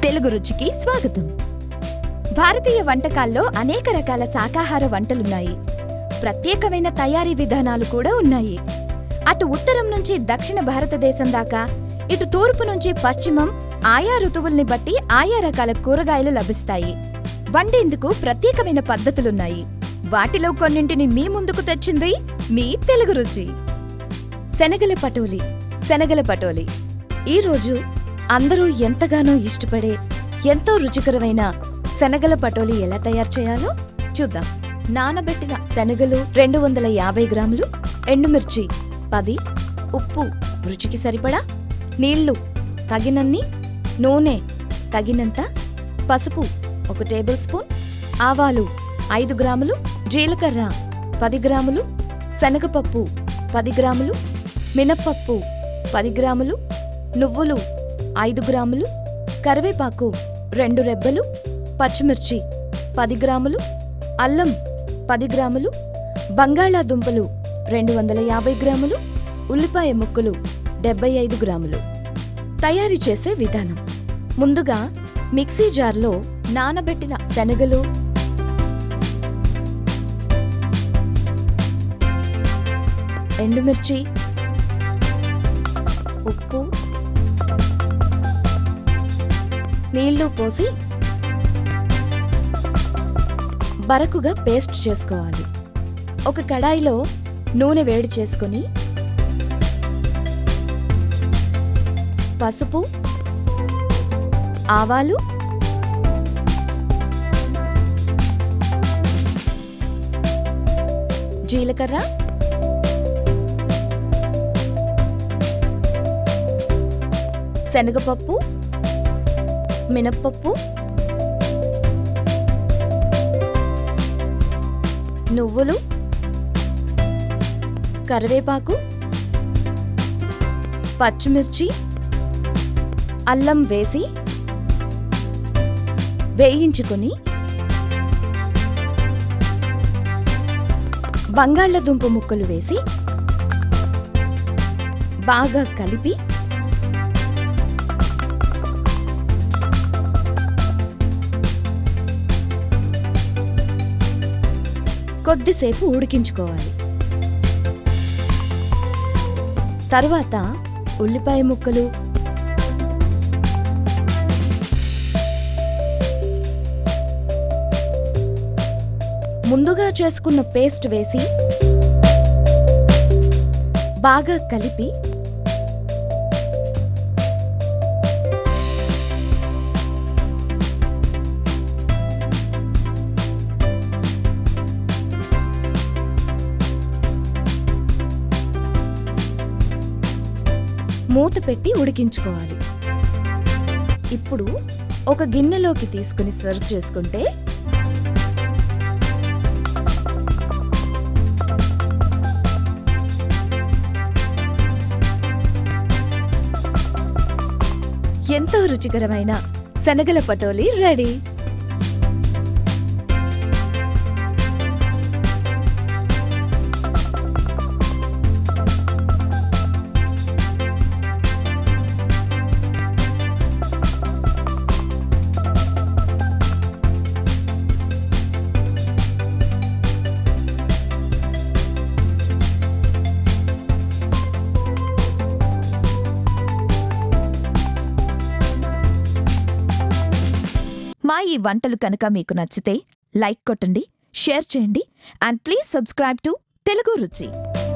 తెలుగు రుచికి స్వాగతం భారతీయ వంటకాల్లో అనేక రకాల శాకాహార వంటలున్నాయి ప్రత్యేకమైన తయారీ విధానాలు కూడా ఉన్నాయి అటు ఉత్తరం నుంచి దక్షిణ భారతదేశం దాకా ఇటు తూర్పు నుంచి పశ్చిమం ఆయా ఋతువుల్ని బట్టి ఆయా రకాల కూరగాయలు లభిస్తాయి వండేందుకు ప్రత్యేకమైన పద్ధతులున్నాయి వాటిలో కొన్నింటిని మీ ముందుకు తెచ్చింది మీ తెలుగు రుచి శనగల పటోలి శనగల పటోలి ఈరోజు అందరూ ఎంతగానో ఇష్టపడే ఎంతో రుచికరమైన శనగల పటోలి ఎలా తయారు చేయాలో చూద్దాం నానబెట్టిన శనగలు రెండు వందల యాభై గ్రాములు ఎండుమిర్చి పది ఉప్పు రుచికి సరిపడా నీళ్లు తగినన్ని నూనె తగినంత పసుపు ఒక టేబుల్ స్పూన్ ఆవాలు ఐదు గ్రాములు జీలకర్ర పది గ్రాములు శనగపప్పు పది గ్రాములు మినప్పప్పు పది గ్రాములు నువ్వులు ఐదు గ్రాములు కరివేపాకు రెండు రెబ్బలు పచ్చిమిర్చి పది గ్రాములు అల్లం పది గ్రాములు బంగాళాదుంపలు రెండు వందల యాభై గ్రాములు ఉల్లిపాయ ముక్కలు డెబ్బై ఐదు గ్రాములు తయారీ చేసే విధానం ముందుగా మిక్సీ జార్లో నానబెట్టిన శనగలు ఎండుమిర్చి ఉప్పు నీళ్లు పోసి బరకుగా పేస్ట్ చేసుకోవాలి ఒక కడాయిలో నూనె వేడి చేసుకొని పసుపు ఆవాలు జీలకర్ర శనగపప్పు మినప్పప్పు నువ్వులు కరివేపాకు పచ్చిమిర్చి అల్లం వేసి వేయించుకొని బంగాళదుంప ముక్కలు వేసి బాగా కలిపి కొద్దిసేపు ఉడికించుకోవాలి తరువాత ఉల్లిపాయ ముక్కలు ముందుగా చేసుకున్న పేస్ట్ వేసి బాగా కలిపి మూత పెట్టి ఉడికించుకోవాలి ఇప్పుడు ఒక గిన్నెలోకి తీసుకుని సర్వ్ చేసుకుంటే ఎంతో రుచికరమైన శనగల పటోలి రెడీ మా ఈ వంటలు కనుక మీకు నచ్చితే లైక్ కొట్టండి షేర్ చేయండి and please subscribe to Telugu రుచి